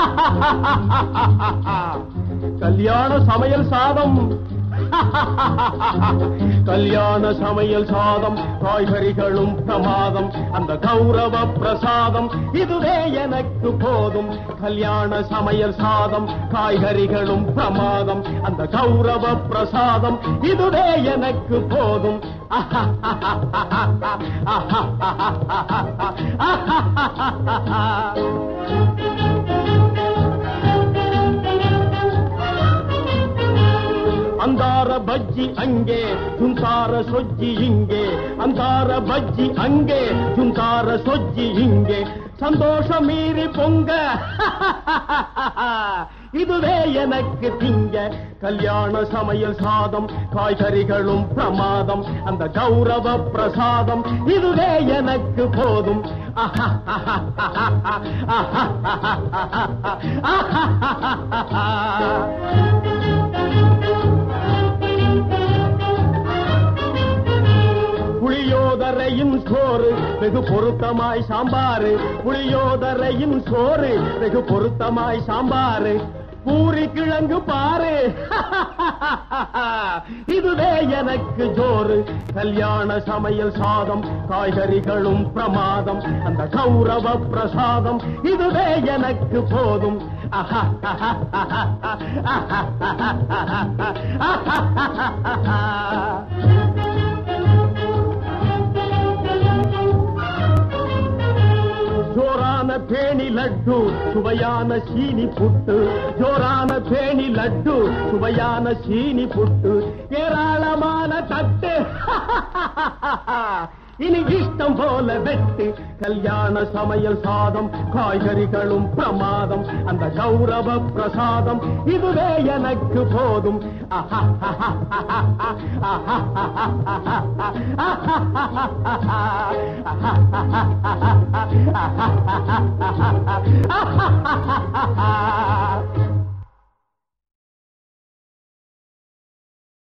கல்யாண சமையல் சாதம் கல்யாண சமையல் சாதம் காய்கறிகளும் பிரமாதம் அந்த கௌரவ பிரசாதம் இதுவே எனக்கு போதும் கல்யாண சமையல் சாதம் காய்கறிகளும் பிரமாதம் அந்த கௌரவ பிரசாதம் இதுவே எனக்கு போதும் அந்தார பஜ்ஜி அங்கே துந்தார சொஜ்ஜி இங்கே அந்தார பஜ்ஜி அங்கே துந்தார சொஜ்ஜி இங்கே சந்தோஷம் மீறி பொங்க இதுவே எனக்கு திங்க கல்யாண சமையல் சாதம் காய்கறிகளும் பிரமாதம் அந்த கௌரவ பிரசாதம் இதுவே எனக்கு போதும் புளியோதரையும் சோறு வெகு பொருத்தமாய் சாம்பாரு புளியோதரையும் சோறு வெகு பொருத்தமாய் சாம்பாரு பூரி கிழங்கு பாரு இதுவே எனக்கு ஜோறு கல்யாண சமையல் சாதம் காய்கறிகளும் பிரமாதம் அந்த கௌரவ பிரசாதம் இதுவே எனக்கு போதும் ஜோரான பேணி லட்டு சுவையான சீனி புட்டு ஜோரான பேணி லட்டு சுவையான சீனி புட்டு ஏராளமான தட்டு இனி இஷ்டம் போல வெட்டு கல்யாண சமையல் சாதம் காய்கறிகளும் பிரமாதம் அந்த கௌரவ பிரசாதம் இதுவே எனக்கு போதும்